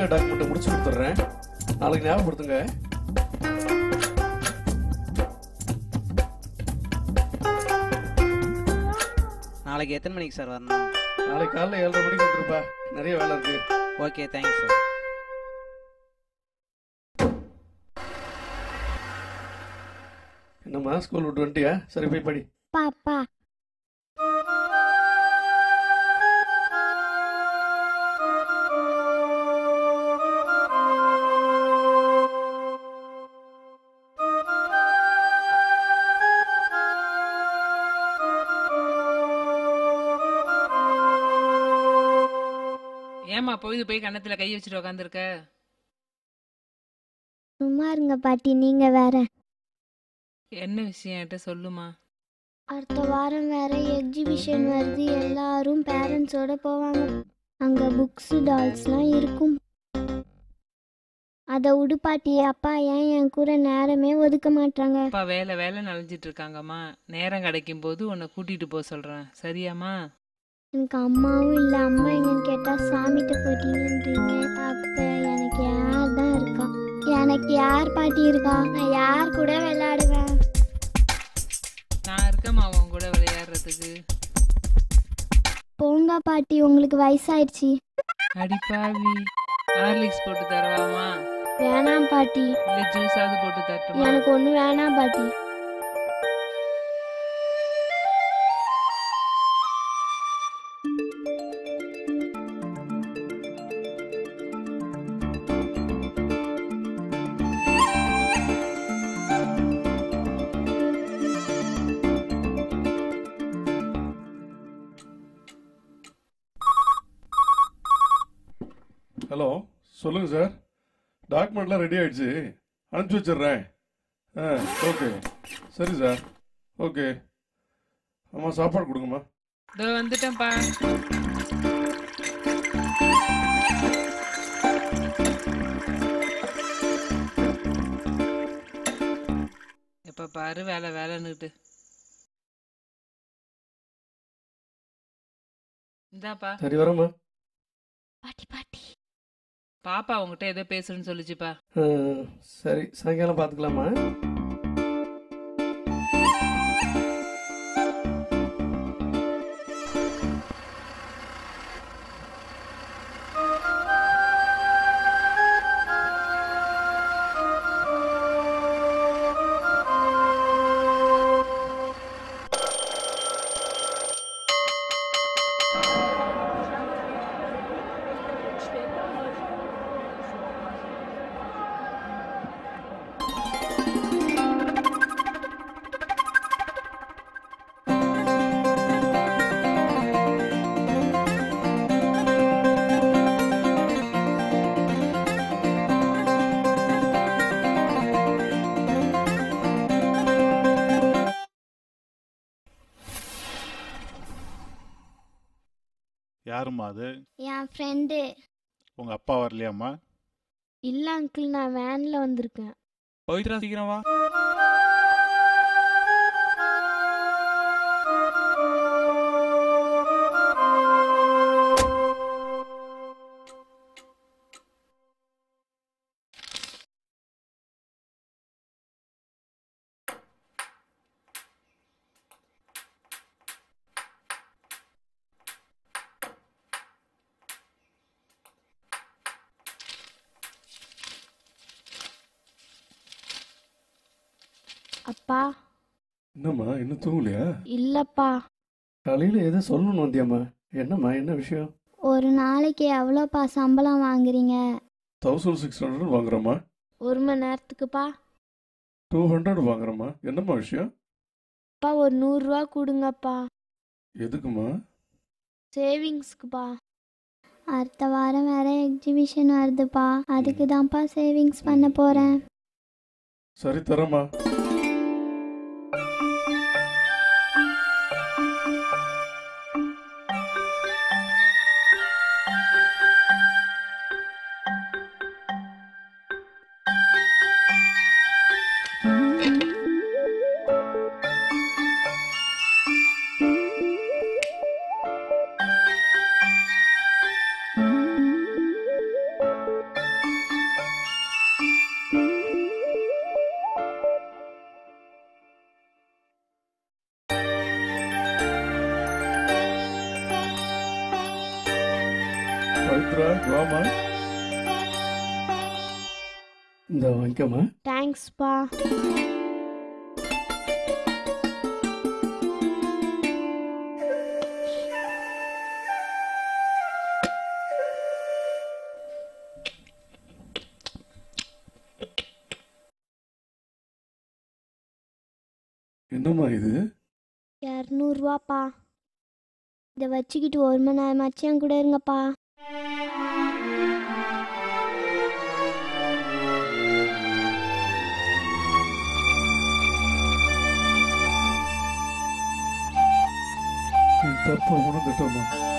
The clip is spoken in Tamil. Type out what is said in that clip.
எஃப்ஐஆர் டாக்குமெண்ட்டை முடிச்சு கொடுத்துட்றேன் நாளைக்கு ஞாபகப்படுத்துங்க நாளைக்கு எத்தனை மணிக்கு சார் வரணும் நாளைக்கு காலைல ஏழரை மணிக்கு வந்துருப்பா நிறைய வேலை இருக்கு ஓகே தேங்க்ஸ் சார் என்னம்மா ஸ்கூல் விட்டு வந்துட்டியா சரி போய் படி பாப்பா ஏமா பொழுது போய் கன்னத்துல கை வச்சுட்டு உக்காந்துருக்க சும்மா இருங்க பாட்டி நீங்க வேற என்ன விஷயம் என்கிட்ட சொல்லுமா அடுத்த வாரம் வேற எக்ஸிபிஷன் வருது எல்லாரும் பேரண்ட்ஸோட போவாங்க அங்க புக்ஸ் டால்ஸ்லாம் இருக்கும் அதை விடு பாட்டி அப்பா ஏன் என் கூட நேரமே ஒதுக்க மாட்டாங்க அப்பா வேலை வேலை நனைஞ்சிட்டு இருக்காங்கம்மா நேரம் கிடைக்கும் போது உன்னை கூட்டிட்டு போக சொல்றேன் சரியாம்மா எனக்கு அம்மாவும் இல்லை அம்மா எங்கன்னு கேட்டா சாமிகிட்ட போயிட்டீங்கன்றீங்க அப்ப எனக்கு யார் தான் இருக்கா எனக்கு யார் பாட்டி இருக்கா நான் யார் கூட விளையாடுவேன் நான் இருக்கேம்மா உன் கூட விளையாடுறதுக்கு போங்க பாட்டி உங்களுக்கு வயசாயிடுச்சு அடிப்பாவி ஹார்லிக்ஸ் போட்டு தரவாமா வேணாம் பாட்டி இல்ல ஜூஸாவது போட்டு தரட்டுமா எனக்கு ஒன்றும் வேணாம் பாட்டி ஹலோ சொல்லுங்க சார் டாக்குமெண்ட்லாம் ரெடி ஆயிடுச்சு அனுப்பிச்சி வச்சிடுறேன் ஆ ஓகே சரி சார் ஓகே அம்மா சாப்பாடு கொடுங்கம்மா இதோ வந்துட்டேன்ப்பா எப்ப பாரு வேலை வேலைன்னுட்டு இந்தாப்பா சரி வரேம்மா பாட்டி பாட்டி பாப்பா உங்ககிட்ட ஏதோ பேசுறேன்னு சொல்லுச்சுப்பா ஆ, சரி சாயங்காலம் பார்த்துக்கலாமா யாரும்மா அது என் ஃப்ரெண்டு உங்க அப்பா வரலையாம்மா இல்லை அங்கிள் நான் வேனில் வந்திருக்கேன் பவித்ரா சீக்கிரம் வா அப்பா என்னம்மா இன்னும் தூங்கலையா இல்லைப்பா காலையில் எதோ சொல்லணும்னு வந்தியாம்மா என்னம்மா என்ன விஷயம் ஒரு நாளைக்கு எவ்வளோப்பா சம்பளம் வாங்குறீங்க தௌசண்ட் சிக்ஸ் ஹண்ட்ரட் வாங்குறோம்மா ஒரு மணி நேரத்துக்குப்பா டூ ஹண்ட்ரட் வாங்குறோம்மா என்னம்மா விஷயம் அப்பா ஒரு நூறுரூவா கொடுங்கப்பா எதுக்குமா சேவிங்ஸ்க்குப்பா அடுத்த வாரம் வேற எக்ஸிபிஷன் வருதுப்பா அதுக்கு தான்ப்பா சேவிங்ஸ் பண்ண போகிறேன் சரி தரேம்மா பவித்ரா வாமா இந்த வாங்கிக்கம்மா தேங்க்ஸ்ப்பா என்னம்மா இது இரநூறுவாப்பா இதை வச்சுக்கிட்டு ஒரு மணி நேரமாச்சும் என் கூட இருங்கப்பா என் தப்பை உணர்ந்துட்டோம்மா